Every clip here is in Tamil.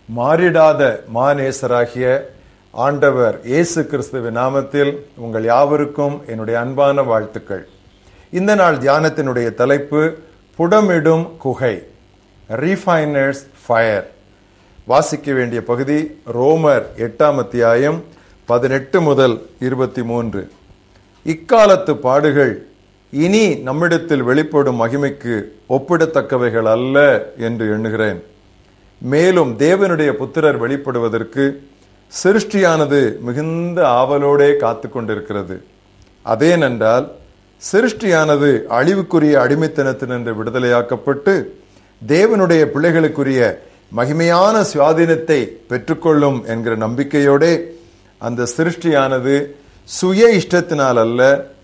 மாறிடாத மாநேசராகிய ஆண்டவர் இயேசு கிறிஸ்துவின் நாமத்தில் உங்கள் யாவருக்கும் என்னுடைய அன்பான வாழ்த்துக்கள் இந்த நாள் தியானத்தினுடைய தலைப்பு புடமிடும் குகை ரீஃபைனர்ஸ் ஃபயர் வாசிக்க வேண்டிய பகுதி ரோமர் எட்டாம் அத்தியாயம் பதினெட்டு முதல் இருபத்தி மூன்று இக்காலத்து பாடுகள் இனி நம்மிடத்தில் வெளிப்படும் மகிமைக்கு ஒப்பிடத்தக்கவைகள் அல்ல என்று எண்ணுகிறேன் மேலும் தேவனுடைய புத்திரர் வெளிப்படுவதற்கு சிருஷ்டியானது மிகுந்த ஆவலோடே காத்து கொண்டிருக்கிறது அதேனென்றால் சிருஷ்டியானது அழிவுக்குரிய அடிமைத்தனத்தினின்று விடுதலையாக்கப்பட்டு தேவனுடைய பிள்ளைகளுக்குரிய மகிமையான சுவாதீனத்தை பெற்றுக்கொள்ளும் என்கிற நம்பிக்கையோடே அந்த சிருஷ்டியானது சுய இஷ்டத்தினால் அல்ல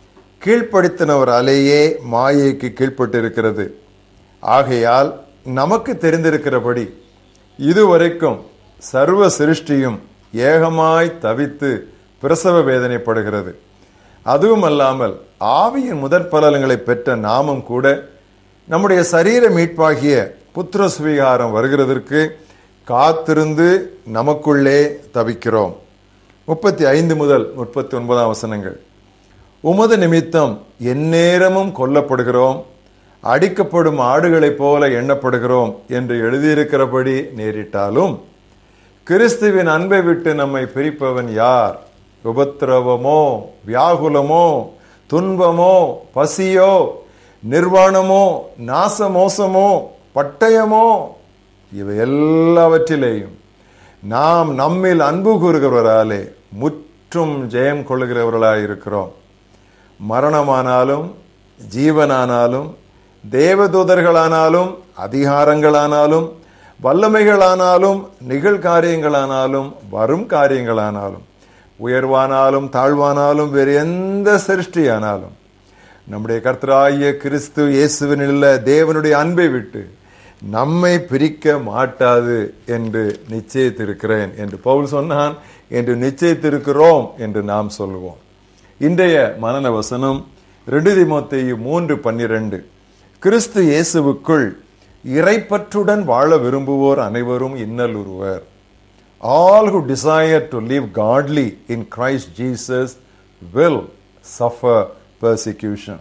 கீழ்ப்படுத்தினவராலேயே மாயைக்கு கீழ்ப்பட்டிருக்கிறது ஆகையால் நமக்கு தெரிந்திருக்கிறபடி இதுவரைக்கும் சர்வ சிருஷ்டியும் ஏகமாய் தவித்து பிரசவ வேதனைப்படுகிறது அதுவும் அல்லாமல் ஆவியின் முதற் பலன்களை பெற்ற நாமும் கூட நம்முடைய சரீர மீட்பாகிய புத்திர சுவீகாரம் வருகிறதற்கு காத்திருந்து நமக்குள்ளே தவிக்கிறோம் முப்பத்தி ஐந்து முதல் முப்பத்தி ஒன்பதாம் வசனங்கள் உமது நிமித்தம் எந்நேரமும் கொல்லப்படுகிறோம் அடிக்கப்படும் ஆடுகளைப் போல எண்ணப்படுகிறோம் என்று எழுதியிருக்கிறபடி நேரிட்டாலும் கிறிஸ்துவின் அன்பை விட்டு நம்மை பிரிப்பவன் யார் உபத்திரவமோ வியாகுலமோ துன்பமோ பசியோ நிர்வாணமோ நாசமோசமோ பட்டயமோ இவை எல்லாவற்றிலேயும் நாம் நம்மில் அன்பு கூறுகிறவராலே முற்றும் ஜெயம் கொள்ளுகிறவர்களாய் இருக்கிறோம் மரணமானாலும் ஜீவனானாலும் தேவதூதர்களானாலும் அதிகாரங்களானாலும் வல்லமைகளானாலும் நிகழ்காரியங்களானாலும் வரும் காரியங்களானாலும் உயர்வானாலும் தாழ்வானாலும் வேறு எந்த சிருஷ்டியானாலும் நம்முடைய கர்த்தராகிய கிறிஸ்து இயேசுவினில் தேவனுடைய அன்பை விட்டு நம்மை பிரிக்க மாட்டாது என்று நிச்சயித்திருக்கிறேன் என்று பவுல் சொன்னான் என்று நிச்சயித்திருக்கிறோம் என்று நாம் சொல்லுவோம் இன்றைய மனன வசனம் ரெண்டு திமுத்தையு மூன்று பன்னிரண்டு கிறிஸ்து இயேசுவுக்குள் இறைப்பற்றுடன் வாழ விரும்புவோர் அனைவரும் இன்னலுருவர் all who desire to live godly in Christ Jesus will suffer persecution.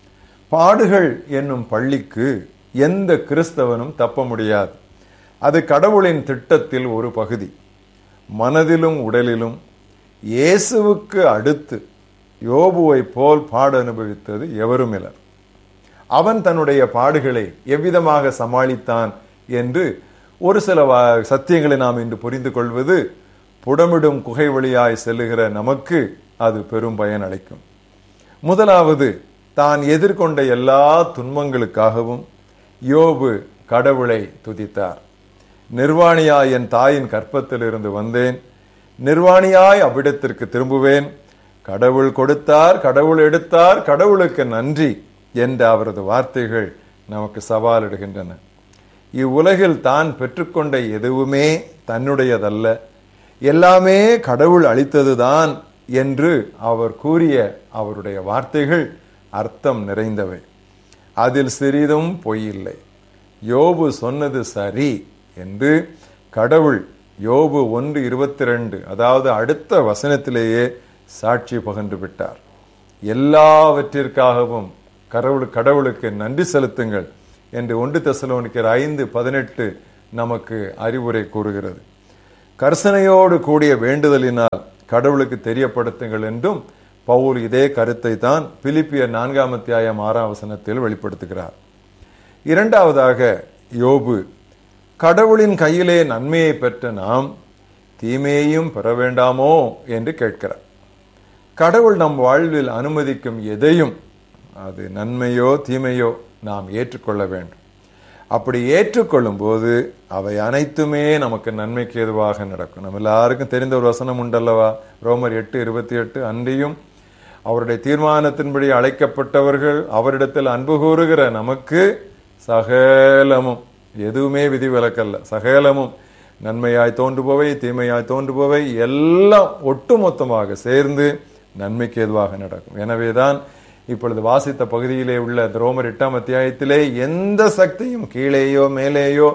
பாடுகள் என்னும் பள்ளிக்கு எந்த கிறிஸ்தவனும் தப்ப முடியாது அது கடவுளின் திட்டத்தில் ஒரு பகுதி மனதிலும் உடலிலும் இயேசுவுக்கு அடுத்து யோபுவை போல் பாடு அனுபவித்தது எவரும் இலர் அவன் தன்னுடைய பாடுகளை எவ்விதமாக சமாளித்தான் என்று ஒரு சில சத்தியங்களை நாம் இன்று புரிந்து கொள்வது புடமிடும் குகை வழியாய் செல்லுகிற நமக்கு அது பெரும் பயன் அளிக்கும் முதலாவது தான் எதிர்கொண்ட எல்லா துன்பங்களுக்காகவும் யோபு கடவுளை துதித்தார் நிர்வாணியாய் என் தாயின் கற்பத்தில் இருந்து வந்தேன் நிர்வாணியாய் அவ்விடத்திற்கு திரும்புவேன் கடவுள் கொடுத்தார் கடவுள் எடுத்தார் கடவுளுக்கு நன்றி என்ற அவரது வார்த்தைகள் நமக்கு சவாலிடுகின்றன இவ்வுலகில் தான் பெற்றுக்கொண்ட எதுவுமே தன்னுடையதல்ல எல்லாமே கடவுள் அளித்ததுதான் என்று அவர் கூறிய அவருடைய வார்த்தைகள் அர்த்தம் நிறைந்தவை அதில் சிறிதும் பொய்யில்லை யோபு சொன்னது சரி என்று கடவுள் யோபு ஒன்று இருபத்தி ரெண்டு அதாவது அடுத்த வசனத்திலேயே சாட்சி பகன்று விட்டார் எல்லாவற்றிற்காகவும் கடவுள் கடவுளுக்கு நன்றி செலுத்துங்கள் என்று ஒன்று தெசலோனிக்கர் ஐந்து பதினெட்டு நமக்கு அறிவுரை கூறுகிறது கர்சனையோடு கூடிய வேண்டுதலினால் கடவுளுக்கு தெரியப்படுத்துங்கள் என்றும் பவுல் இதே கருத்தை தான் பிலிப்பியர் நான்காம் அத்தியாயம் ஆறாம் வசனத்தில் வெளிப்படுத்துகிறார் இரண்டாவதாக யோபு கடவுளின் கையிலே நன்மையை பெற்ற நாம் தீமையையும் பெற வேண்டாமோ என்று கேட்கிறார் கடவுள் நம் வாழ்வில் அனுமதிக்கும் எதையும் அது நன்மையோ தீமையோ நாம் ஏற்றுக்கொள்ள வேண்டும் அப்படி ஏற்றுக்கொள்ளும் போது அவை அனைத்துமே நமக்கு நன்மைக்கு எதுவாக நடக்கும் நம்ம எல்லாருக்கும் தெரிந்த ஒரு வசனம் உண்டல்லவா ரோமர் எட்டு இருபத்தி எட்டு அன்றியும் அவருடைய தீர்மானத்தின்படி அழைக்கப்பட்டவர்கள் அவரிடத்தில் அன்பு கூறுகிற நமக்கு சகலமும் எதுவுமே விதிவிலக்கல்ல சகலமும் நன்மையாய் தோன்றுபவை தீமையாய் தோன்றுபவை எல்லாம் ஒட்டுமொத்தமாக சேர்ந்து நன்மைக்கு எதுவாக நடக்கும் எனவேதான் இப்பொழுது வாசித்த பகுதியிலே உள்ள ரோமர் எட்டாம் அத்தியாயத்திலே எந்த சக்தியும் கீழேயோ மேலேயோ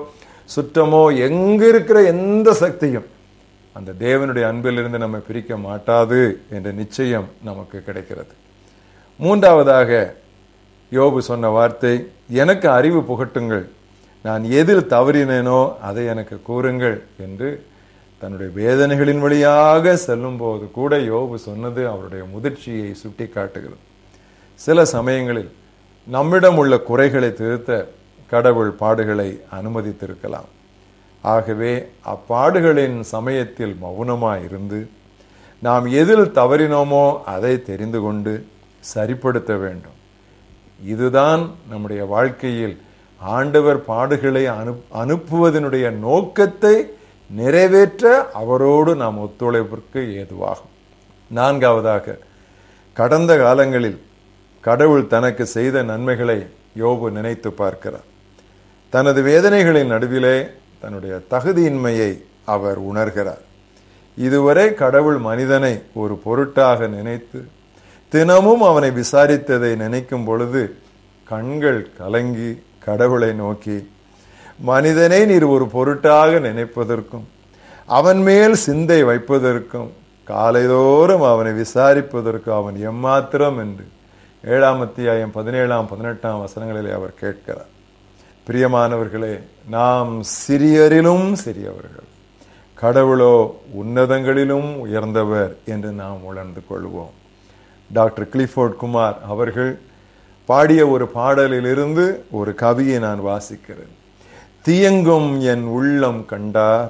சுற்றமோ எங்க இருக்கிற எந்த சக்தியும் அந்த தேவனுடைய அன்பிலிருந்து நம்மை பிரிக்க மாட்டாது என்ற நிச்சயம் நமக்கு கிடைக்கிறது மூன்றாவதாக யோபு சொன்ன வார்த்தை எனக்கு அறிவு புகட்டுங்கள் நான் எதில் தவறினேனோ அதை எனக்கு கூறுங்கள் என்று தன்னுடைய வேதனைகளின் வழியாக செல்லும் போது கூட யோபு சொன்னது அவருடைய முதிர்ச்சியை சுட்டி காட்டுகிறது சில சமயங்களில் நம்மிடம் உள்ள குறைகளை திருத்த கடவுள் பாடுகளை அனுமதித்திருக்கலாம் ஆகவே அப்பாடுகளின் சமயத்தில் மௌனமாய் இருந்து நாம் எதில் தவறினோமோ அதை தெரிந்து கொண்டு சரிப்படுத்த வேண்டும் இதுதான் நம்முடைய வாழ்க்கையில் ஆண்டவர் பாடுகளை அனு அனுப்புவதனுடைய நோக்கத்தை நிறைவேற்ற அவரோடு நாம் ஒத்துழைப்பிற்கு ஏதுவாகும் நான்காவதாக கடந்த காலங்களில் கடவுள் தனக்கு செய்த நன்மைகளை யோபு நினைத்து பார்க்கிறார் தனது வேதனைகளின் நடுவிலே தன்னுடைய தகுதியின்மையை அவர் உணர்கிறார் இதுவரை கடவுள் மனிதனை ஒரு பொருட்டாக நினைத்து தினமும் அவனை விசாரித்ததை நினைக்கும் பொழுது கண்கள் கலங்கி கடவுளை நோக்கி மனிதனை நீர் ஒரு பொருட்டாக நினைப்பதற்கும் அவன் மேல் சிந்தை வைப்பதற்கும் காலைதோறும் அவனை விசாரிப்பதற்கும் அவன் எம்மாத்திரம் என்று ஏழாம் அத்தியாயம் பதினேழாம் பதினெட்டாம் வசனங்களிலே அவர் கேட்கிறார் பிரியமானவர்களே நாம் சிறியரிலும் சிறியவர்கள் கடவுளோ உன்னதங்களிலும் உயர்ந்தவர் என்று நாம் உணர்ந்து கொள்வோம் டாக்டர் கிளிஃபோர்ட் குமார் அவர்கள் பாடிய ஒரு பாடலிலிருந்து ஒரு கவியை நான் வாசிக்கிறேன் தியங்கும் என் உள்ளம் கண்டார்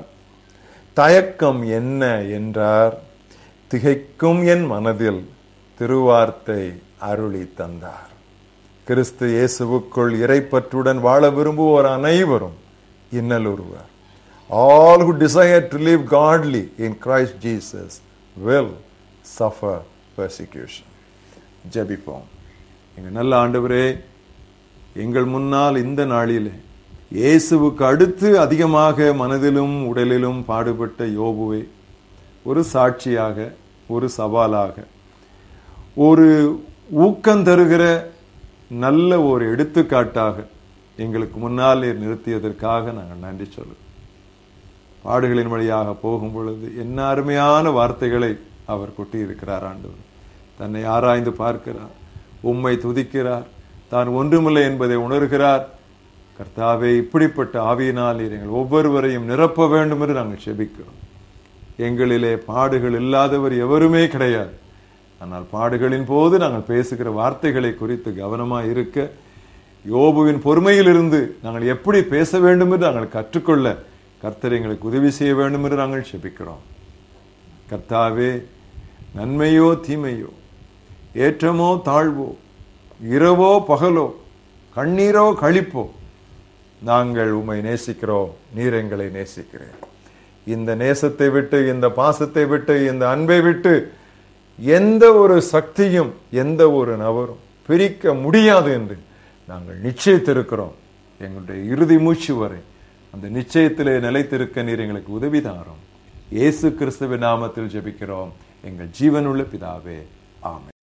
தயக்கம் என்ன என்றார் திகைக்கும் என் மனதில் திருவார்த்தை அருளி தந்தார் கிறிஸ்து இயேசுவுக்குள் இறைப்பற்றுடன் வாழ விரும்புவோர் அனைவரும் இன்னலுறுவர் all who desire to live godly in Christ Jesus will suffer persecution ஜெபிப்போம் எங்க நல்ல ஆண்டவரே எங்கள் முன்னால் இந்த நாளிலே இயேசுவுக்கு அடுத்து அதிகமாக மனதிலும் உடலிலும் பாடுபட்ட யோபுவை ஒரு சாட்சியாக ஒரு சவாலாக ஒரு ஊக்கம் தருகிற நல்ல ஒரு எடுத்துக்காட்டாக எங்களுக்கு முன்னால் நிறுத்தியதற்காக நாங்கள் நன்றி சொல்லுவோம் பாடுகளின் வழியாக போகும் பொழுது என்ன அருமையான வார்த்தைகளை அவர் கொட்டியிருக்கிறார் ஆண்டவர் தன்னை ஆராய்ந்து பார்க்கிறார் உம்மை துதிக்கிறார் தான் ஒன்றுமில்லை என்பதை உணர்கிறார் கர்த்தாவே இப்படிப்பட்ட ஆவியினால் நீர் எங்கள் ஒவ்வொருவரையும் நிரப்ப வேண்டும் என்று நாங்கள் செபிக்கிறோம் எங்களிலே பாடுகள் இல்லாதவர் எவருமே கிடையாது ஆனால் பாடுகளின் போது நாங்கள் பேசுகிற வார்த்தைகளை குறித்து கவனமாக இருக்க யோபுவின் பொறுமையிலிருந்து நாங்கள் எப்படி பேச வேண்டும் என்று நாங்கள் கற்றுக்கொள்ள கர்த்தர் எங்களுக்கு உதவி செய்ய வேண்டும் என்று நாங்கள் செபிக்கிறோம் கர்த்தாவே நன்மையோ தீமையோ ஏற்றமோ தாழ்வோ இரவோ பகலோ கண்ணீரோ கழிப்போ நாங்கள் உம்மை நேசிக்கிறோம் நீர் எங்களை நேசிக்கிறேன் இந்த நேசத்தை விட்டு இந்த பாசத்தை விட்டு இந்த அன்பை விட்டு எந்த ஒரு சக்தியும் எந்த ஒரு நபரும் பிரிக்க முடியாது என்று நாங்கள் நிச்சயித்திருக்கிறோம் எங்களுடைய இறுதி மூச்சு வரை அந்த நிச்சயத்திலே நிலைத்திருக்க நீர் எங்களுக்கு உதவி தாரோம் இயேசு கிறிஸ்துவின் நாமத்தில் ஜெபிக்கிறோம் எங்கள் ஜீவனுள்ள பிதாவே ஆமென்